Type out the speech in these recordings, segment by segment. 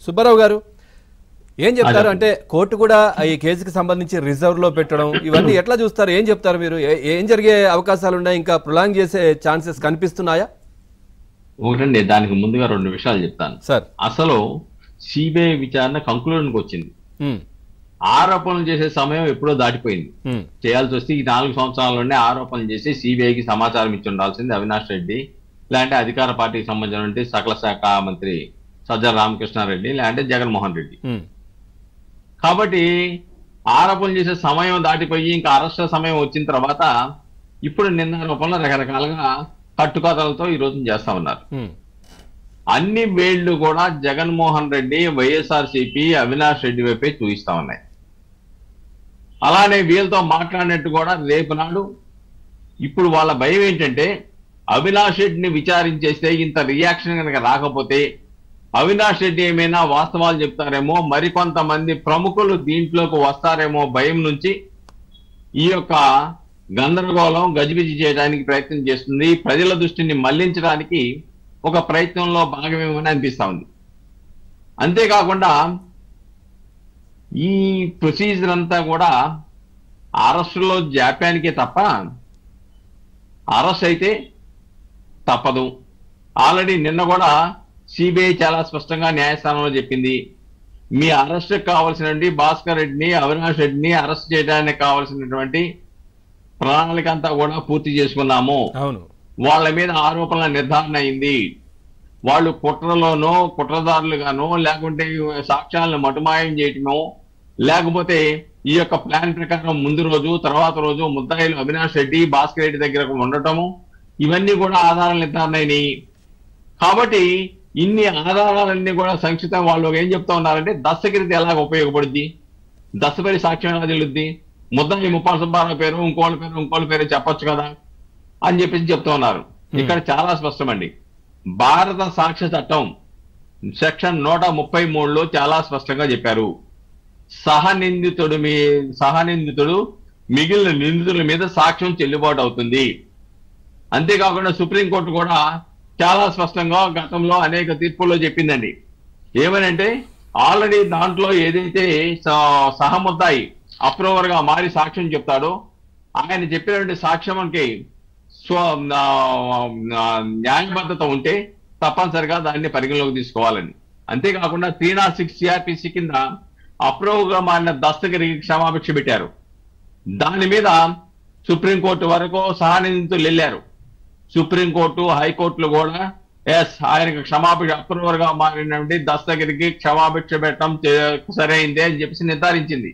సుబ్బారావు గారు ఏం చెప్తారు అంటే కోర్టు కూడా ఈ కేసుకి సంబంధించి రిజర్వ్ లో పెట్టడం ఇవన్నీ ఎట్లా చూస్తారు ఏం చెప్తారు మీరు ఏ- ఏం జరిగే అవకాశాలు ఉన్నాయి ఇంకా ప్రొలాంగ్ చేసే ఛాన్సెస్ కనిపిస్తున్నాయా ఒకటండి దానికి ముందుగా రెండు విషయాలు చెప్తాను సార్ అసలు సిబిఐ విచారణ కంక్లూజన్కి వచ్చింది ఉమ్, ఆరోపణలు చేసే సమయం ఎప్పుడో దాటిపోయింది ఉమ్, చేయాల్సి వస్తే ఈ నాలుగు సంవత్సరాల్లోనే ఆరోపణలు చేసి సిబిఐకి సమాచారం ఇచ్చి ఉండాల్సింది అవినాష్ రెడ్డి లేదంటే అధికార పార్టీకి సంబంధించిన సకల శాఖ మంత్రి సజ్జల రామకృష్ణారెడ్డి లేదంటే జగన్మోహన్ రెడ్డి ఉమ్, కాబట్టి ఆరోపణలు చేసే సమయం దాటిపోయి ఇంకా అరెస్ట్ సమయం వచ్చిన తర్వాత ఇప్పుడు నిన్న ఆరోపణలు రకరకాలుగా కట్టుకథలతో ఈ రోజు చేస్తా ఉన్నారు ఉమ్, అన్ని వేళ్లు కూడా జగన్మోహన్ రెడ్డి వైఎస్ఆర్సీపీ అవినాష్ రెడ్డి వైపే చూపిస్తా ఉన్నాయి అలానే వీళ్ళతో మాట్లాడినట్టు కూడా రేపు నాడు ఇప్పుడు వాళ్ళ భయం ఏంటంటే అవినాష్ రెడ్డిని విచారించేస్తే ఇంత రియాక్షన్ కనుక రాకపోతే అవినాష్ రెడ్డి ఏమైనా వాస్తవాలు చెప్తారేమో మరికొంతమంది ప్రముఖులు దీంట్లోకి వస్తారేమో భయం నుంచి ఈ యొక్క గందరగోళం గజిబిజి చేయడానికి ప్రయత్నం చేస్తుంది ప్రజల దృష్టిని మళ్లించడానికి ఒక ప్రయత్నంలో భాగమేమని అనిపిస్తా ఉంది అంతేకాకుండా ఈ ప్రొసీజర్ అంతా కూడా అరెస్టులో జాప్యానికే తప్ప అరెస్ట్ అయితే తప్పదు ఆల్రెడీ నిన్న కూడా సిబిఐ చాలా స్పష్టంగా న్యాయస్థానంలో చెప్పింది మీ అరెస్ట్ కావాల్సినటువంటి భాస్కర్ రెడ్డిని అవినాష్ రెడ్డిని అరెస్ట్ చేయడానికి కావాల్సినటువంటి ప్రణాళిక అంతా కూడా పూర్తి చేసుకున్నాము అవును వాళ్ళ మీద ఆరోపణల నిర్ధారణ అయింది వాళ్ళు కుట్రలోనో కుట్రదారులుగానో లేకుంటే సాక్ష్యాలను మటుమాయం చేయటమో లేకపోతే ఈ యొక్క ప్లాన్ ప్రకారం ముందు రోజు తర్వాత రోజు ముద్దాయిలు అవినాష్ రెడ్డి భాస్కర్ రెడ్డి దగ్గర ఉండటము ఇవన్నీ కూడా ఆధారాల నిర్ధారణ అయినాయి కాబట్టి ఇన్ని ఆధారాలన్నీ కూడా సంక్షిప్తం వాళ్ళు ఏం చెప్తా ఉన్నారంటే దస్తగిరిది ఎలాగ ఉపయోగపడుద్ది దస్తగిరి సాక్ష్యం ఎలా తెలుద్ది ముద్దాయి ముప్పాల సుబ్బారావు పేరు ఇంకోళ్ళ పేరు ఇంకోళ్ళ పేరు చెప్పొచ్చు కదా అని చెప్పేసి చెప్తా ఉన్నారు ఇక్కడ చాలా స్పష్టమండి భారత సాక్ష్య చట్టం సెక్షన్ నూట ముప్పై మూడులో చాలా స్పష్టంగా చెప్పారు సహనిందితుడు మీ సహనిందితుడు మిగిలిన నిందితుల మీద సాక్ష్యం చెల్లుబాటు అవుతుంది అంతేకాకుండా సుప్రీంకోర్టు కూడా చాలా స్పష్టంగా గతంలో అనేక తీర్పుల్లో చెప్పిందండి ఏమనంటే ఆల్రెడీ దాంట్లో ఏదైతే స- సహముద్దాయి అప్రూవర్ గా మారి సాక్ష్యం చెప్తాడో ఆయన చెప్పినటువంటి సాక్ష్యంకి స్వ ఆ, ఆ, న్యాయబద్ధత ఉంటే తప్పనిసరిగా దాన్ని పరిగణలోకి తీసుకోవాలని అంతేకాకుండా త్రీ నాట్ సిక్స్ సిఆర్పిసి కింద అప్రూవ్ గా మారిన దస్తగిరికి క్షమాభిక్ష పెట్టారు దాని మీద సుప్రీంకోర్టు వరకు సహానిందితులు వెళ్ళారు సుప్రీంకోర్టు హైకోర్టులు కూడా ఎస్ ఆయనకు క్షమాభిక్ష అప్రూవర్ గా మారినటువంటి దస్తగిరికి క్షమాభిక్ష పెట్టడం చే- సరైందే అని చెప్పేసి నిర్ధారించింది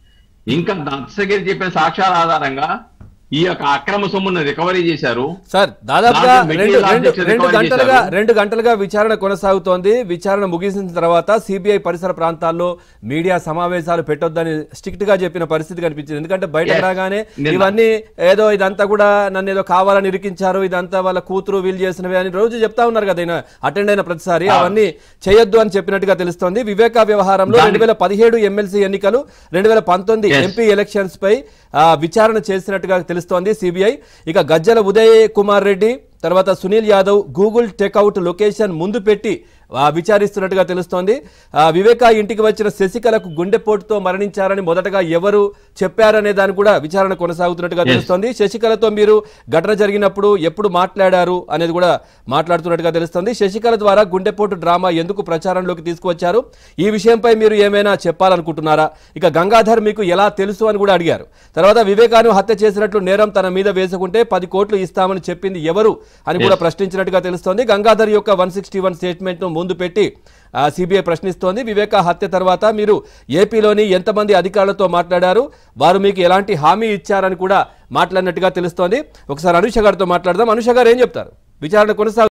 ఇంకా దస్తగిరి చెప్పిన సాక్ష్యాల ఆధారంగా ఈ యొక్క అక్రమ సొమ్మును రికవరీ చేశారు సార్ దాదాపుగా దాంట్లో రెండు మెటీరియల్ రెండు ఆబ్జెక్ట్స్ రెండు రికవరీ గంటలుగా చేశారు. రెండు గంటలుగా విచారణ కొనసాగుతోంది విచారణ ముగిసిన తర్వాత సిబిఐ పరిసర ప్రాంతాల్లో మీడియా సమావేశాలు పెట్టొద్దని స్ట్రిక్ట్ గా చెప్పిన పరిస్థితి కనిపించింది ఎందుకంటే బయట Yes. రాగానే నిన్న. ఇవన్నీ ఏదో ఇదంతా కూడా నన్ను ఏదో కావాలని ఇరికించారు ఇదంతా వాళ్ళ కూతురు వీళ్ళు చేసినవి అని రోజు చెప్తా ఉన్నారు కదా ఈయన అటెండ్ అయిన ప్రతిసారి అవును. అవన్నీ చేయొద్దు అని చెప్పినట్టుగా తెలుస్తోంది వివేక వ్యవహారంలో దాని- రెండు వేల పదిహేడు ఎమ్మెల్సీ ఎన్నికలు రెండు వేల పంతొమ్మిది Yes. ఎంపీ ఎలక్షన్స్ పై ఆ, విచారణ చేసినట్టుగా తెలుస్తోంది సిబిఐ ఇక గజ్జల ఉదయ్ కుమార్ రెడ్డి తర్వాత Sunil Yadav Google Takeout location ముందు పెట్టి ఆ, విచారిస్తున్నట్టుగా తెలుస్తోంది ఆ, వివేక ఇంటికి వచ్చిన శశికళకు గుండెపోటుతో మరణించారని మొదటగా ఎవరు చెప్పారనే దాన్ని కూడా విచారణ కొనసాగుతున్నట్టుగా Yes. తెలుస్తోంది శశికళతో మీరు ఘటన జరిగినప్పుడు ఎప్పుడు మాట్లాడారు అనేది కూడా మాట్లాడుతున్నట్టుగా తెలుస్తోంది శశికళ ద్వారా గుండెపోటు డ్రామా ఎందుకు ప్రచారంలోకి తీసుకువచ్చారు ఈ విషయంపై మీరు ఏమైనా చెప్పాలనుకుంటున్నారా ఇక గంగాధర్ మీకు ఎలా తెలుసు అని కూడా అడిగారు తర్వాత వివేకాను హత్య చేసినట్లు నేరం తన మీద వేసుకుంటే పది కోట్లు ఇస్తామని చెప్పింది ఎవరు అని కూడా Yes. ప్రశ్నించినట్టుగా తెలుస్తోంది గంగాధర్ యొక్క వన్ సిక్స్టీ వన్ స్టేట్మెంట్ ను ముందు పెట్టి సిబిఐ ప్రశ్నిస్తోంది వివేక హత్య తర్వాత మీరు ఏపీలోని ఎంతమంది అధికారులతో మాట్లాడారు వారు మీకు ఎలాంటి హామీ ఇచ్చారని కూడా మాట్లాడినట్టుగా తెలుస్తోంది ఒకసారి అనుష గారితో మాట్లాడదాం అనుష గారు ఏం చెప్తారు విచారణ కొనసాగు